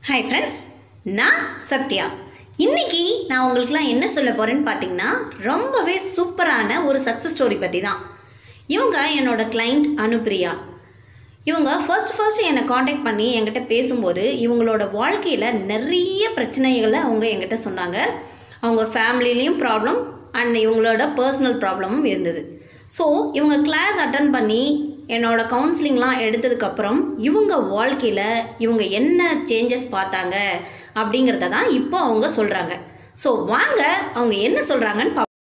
hi friends நான் சத்யா இன்னைக்கு நான் உங்களுக்குலாம் என்ன சொல்ல போகிறேன்னு பார்த்தீங்கன்னா ரொம்பவே சூப்பரான ஒரு சக்ஸஸ் ஸ்டோரி பற்றி தான் இவங்க என்னோட கிளைண்ட் அனுப்பிரியா இவங்க ஃபர்ஸ்ட் ஃபர்ஸ்ட் என்னை காண்டாக்ட் பண்ணி என்கிட்ட பேசும்போது இவங்களோட வாழ்க்கையில் நிறைய பிரச்சனைகளை அவங்க என்கிட்ட சொன்னாங்க அவங்க ஃபேமிலிலையும் ப்ராப்ளம் அண்ட் இவங்களோட பர்சனல் ப்ராப்ளமும் இருந்தது ஸோ இவங்க கிளாஸ் அட்டன் பண்ணி என்னோட கவுன்சிலிங்லாம் எடுத்ததுக்கப்புறம் இவங்க வாழ்க்கையில் இவங்க என்ன சேஞ்சஸ் பார்த்தாங்க அப்படிங்கிறத தான் இப்போ அவங்க சொல்கிறாங்க ஸோ வாங்க அவங்க என்ன சொல்கிறாங்கன்னு பா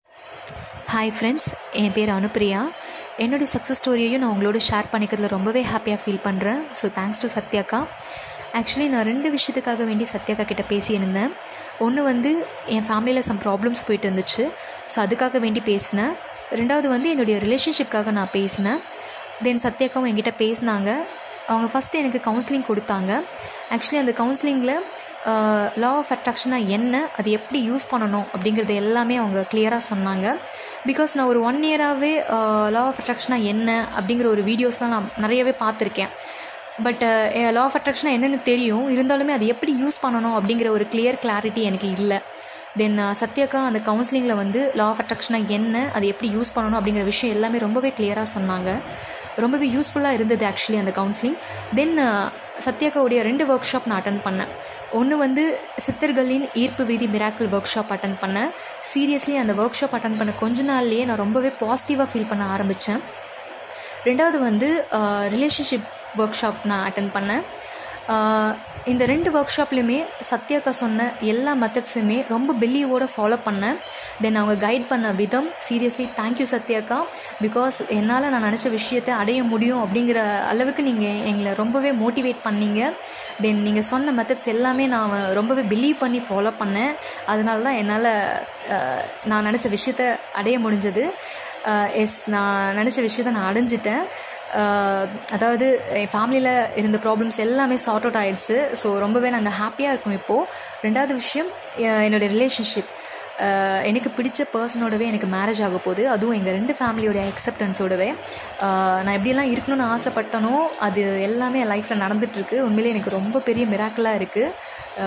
ஹாய் ஃப்ரெண்ட்ஸ் என் பேர் அனுப்பிரியா என்னுடைய சக்ஸஸ் ஸ்டோரியையும் நான் உங்களோட ஷேர் பண்ணிக்கிறதுல ரொம்பவே ஹாப்பியாக ஃபீல் பண்ணுறேன் ஸோ தேங்க்ஸ் டு சத்யாக்கா ஆக்சுவலி நான் ரெண்டு விஷயத்துக்காக வேண்டி சத்யாக்கா கிட்ட பேசியிருந்தேன் ஒன்று வந்து என் ஃபேமிலியில் சம் ப்ராப்ளம்ஸ் போயிட்டு இருந்துச்சு ஸோ அதுக்காக வேண்டி பேசினேன் ரெண்டாவது வந்து என்னுடைய ரிலேஷன்ஷிப்காக நான் பேசினேன் தென் சத்யாக்காவும் என்கிட்ட பேசினாங்க அவங்க ஃபஸ்ட்டு எனக்கு கவுன்சிலிங் கொடுத்தாங்க ஆக்சுவலி அந்த கவுன்சிலிங்கில் லா ஆஃப் அட்ராக்ஷனாக என்ன அது எப்படி யூஸ் பண்ணணும் அப்படிங்கிறது எல்லாமே அவங்க கிளியராக சொன்னாங்க பிகாஸ் நான் ஒரு ஒன் இயராகவே லா ஆஃப் அட்ராக்ஷனாக என்ன அப்படிங்கிற ஒரு வீடியோஸ்லாம் நான் நிறையவே பார்த்துருக்கேன் பட் லா ஆஃப் அட்ராக்ஷனாக என்னென்னு தெரியும் இருந்தாலுமே அது எப்படி யூஸ் பண்ணணும் அப்படிங்கிற ஒரு கிளியர் கிளாரிட்டி எனக்கு இல்லை தென் சத்யாக்கா அந்த கவுன்சிலிங்கில் வந்து லா ஆஃப் அட்ராக்ஷனாக என்ன அது எப்படி யூஸ் பண்ணணும் அப்படிங்கிற விஷயம் எல்லாமே ரொம்பவே கிளியராக சொன்னாங்க ரொம்பவே யூஸ்ஃபுல்லாக இருந்தது ஆக்சுவலி அந்த கவுன்சிலிங் தென் சத்யாக்காவுடைய ரெண்டு ஒர்க் ஷாப் நான் அட்டன் பண்ணேன் ஒன்று வந்து சித்தர்களின் ஈர்ப்பு வீதி மிராக்கிள் ஒர்க் ஷாப் அட்டன் பண்ணேன் சீரியஸ்லி அந்த ஒர்க் ஷாப் அட்டன் பண்ண கொஞ்ச நாள்லேயே நான் ரொம்பவே பாசிட்டிவாக ஃபீல் பண்ண ஆரம்பித்தேன் ரெண்டாவது வந்து ரிலேஷன்ஷிப் ஒர்க் ஷாப் நான் அட்டன் பண்ணேன் இந்த ரெண்டு ஒர்க் ஷாப்லையுமே சத்யாக்கா சொன்ன எல்லா மெத்தட்ஸுமே ரொம்ப பில்லியோட ஃபாலோ பண்ணேன் தென் அவங்க கைட் பண்ண விதம் சீரியஸ்லி தேங்க்யூ சத்யாக்கா பிகாஸ் என்னால் நான் நினச்ச விஷயத்தை அடைய முடியும் அப்படிங்கிற அளவுக்கு நீங்கள் எங்களை ரொம்பவே மோட்டிவேட் பண்ணீங்க தென் நீங்கள் சொன்ன மெத்தட்ஸ் எல்லாமே நான் ரொம்பவே பிலீவ் பண்ணி ஃபாலோ பண்ணேன் அதனால தான் என்னால் நான் நினச்ச விஷயத்த அடைய முடிஞ்சது எஸ் நான் நினச்ச விஷயத்த நான் அடைஞ்சிட்டேன் அதாவது என் ஃபேமிலியில் இருந்த ப்ராப்ளம்ஸ் எல்லாமே சார்ட் அவுட் ஆகிடுச்சு ஸோ ரொம்பவே நாங்கள் ஹாப்பியாக இருக்கோம் இப்போது ரெண்டாவது விஷயம் என்னுடைய ரிலேஷன்ஷிப் எனக்கு பிடிச்ச பர்சனோடவே எனக்கு மேரேஜ் ஆக போகுது அதுவும் எங்கள் ரெண்டு ஃபேமிலியோடைய அக்செப்டன்ஸோடவே நான் எப்படியெல்லாம் இருக்கணும்னு ஆசைப்பட்டனோ அது எல்லாமே என் லைஃப்பில் நடந்துகிட்ருக்கு உண்மையிலே எனக்கு ரொம்ப பெரிய மிராக்கலாக இருக்குது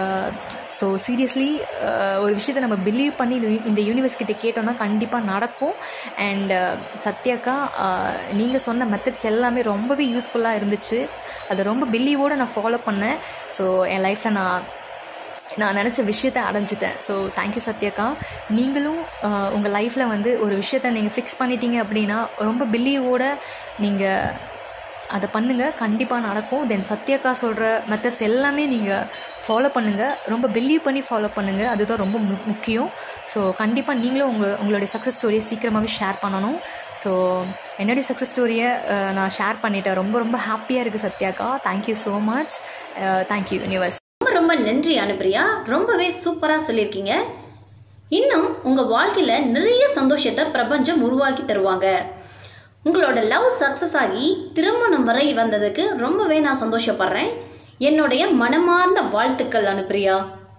ஸோ சீரியஸ்லி ஒரு விஷயத்தை நம்ம பிலீவ் பண்ணி இது இந்த யூனிவர்ஸ் கிட்ட கேட்டோம்னா கண்டிப்பாக நடக்கும் அண்ட் சத்யாக்கா நீங்கள் சொன்ன மெத்தட்ஸ் எல்லாமே ரொம்பவே யூஸ்ஃபுல்லாக இருந்துச்சு அதை ரொம்ப பிலீவோடு நான் ஃபாலோ பண்ணேன் ஸோ என் லைஃப்பில் நான் நான் நினச்ச விஷயத்த அடைஞ்சிட்டேன் ஸோ தேங்க்யூ சத்யாக்கா நீங்களும் உங்கள் லைஃப்பில் வந்து ஒரு விஷயத்த நீங்கள் ஃபிக்ஸ் பண்ணிட்டீங்க அப்படின்னா ரொம்ப பில்லியோட நீங்கள் அதை பண்ணுங்கள் கண்டிப்பாக நடக்கும் தென் சத்யாக்கா சொல்கிற மெத்தட்ஸ் எல்லாமே நீங்கள் ஃபாலோ பண்ணுங்கள் ரொம்ப பிலீவ் பண்ணி ஃபாலோ பண்ணுங்கள் அதுதான் ரொம்ப மு முக்கியம் ஸோ கண்டிப்பாக நீங்களும் உங்கள் உங்களுடைய சக்ஸஸ் ஸ்டோரியை சீக்கிரமாகவே ஷேர் பண்ணணும் ஸோ என்னுடைய சக்ஸஸ் ஸ்டோரியை நான் ஷேர் பண்ணிட்டேன் ரொம்ப ரொம்ப ஹாப்பியாக இருக்குது சத்யாக்கா thank you so much thank you universe ரொம்ப ரொம்ப நன்றி அனுப்பிரியா ரொம்பவே சூப்பராக சொல்லியிருக்கீங்க இன்னும் உங்கள் வாழ்க்கையில் நிறைய சந்தோஷத்தை பிரபஞ்சம் உருவாக்கி தருவாங்க உங்களோட லவ் சக்ஸஸ் ஆகி திருமணம் வரை வந்ததுக்கு ரொம்பவே நான் சந்தோஷப்படுறேன் என்னுடைய மனமார்ந்த வாழ்த்துக்கள் அனுப்பிரியா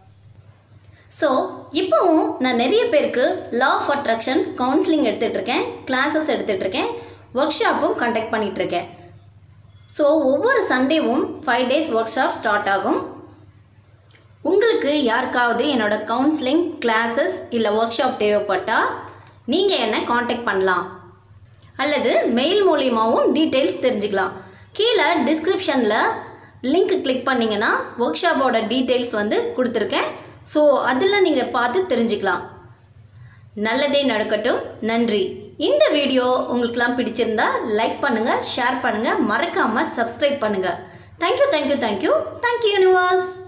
ஸோ இப்போவும் நான் நிறைய பேருக்கு லா ஆஃப் அட்ராக்ஷன் கவுன்சிலிங் எடுத்துகிட்டு இருக்கேன் கிளாஸஸ் எடுத்துகிட்டு இருக்கேன் ஒர்க் ஷாப்பும் கண்டக்ட் பண்ணிகிட்டு இருக்கேன் ஸோ ஒவ்வொரு சண்டேவும் five days workshop start ஆகும் உங்களுக்கு யாருக்காவது என்னோட கவுன்சிலிங் கிளாஸஸ் இல்லை ஒர்க் ஷாப் தேவைப்பட்டால் நீங்கள் என்னை காண்டாக்ட் பண்ணலாம் அல்லது மெயில் மூலியமாகவும் டீட்டெயில்ஸ் தெரிஞ்சுக்கலாம் கீழே டிஸ்கிரிப்ஷனில் லிங்க் கிளிக் பண்ணிங்கன்னா ஒர்க் ஷாப்போட டீட்டெயில்ஸ் வந்து கொடுத்துருக்கேன் ஸோ அதில் நீங்கள் பார்த்து தெரிஞ்சுக்கலாம் நல்லதே நடக்கட்டும் நன்றி இந்த வீடியோ உங்களுக்குலாம் பிடிச்சிருந்தா லைக் பண்ணுங்கள் ஷேர் பண்ணுங்கள் மறக்காமல் சப்ஸ்கிரைப் பண்ணுங்கள் thank you thank you thank you thank you universe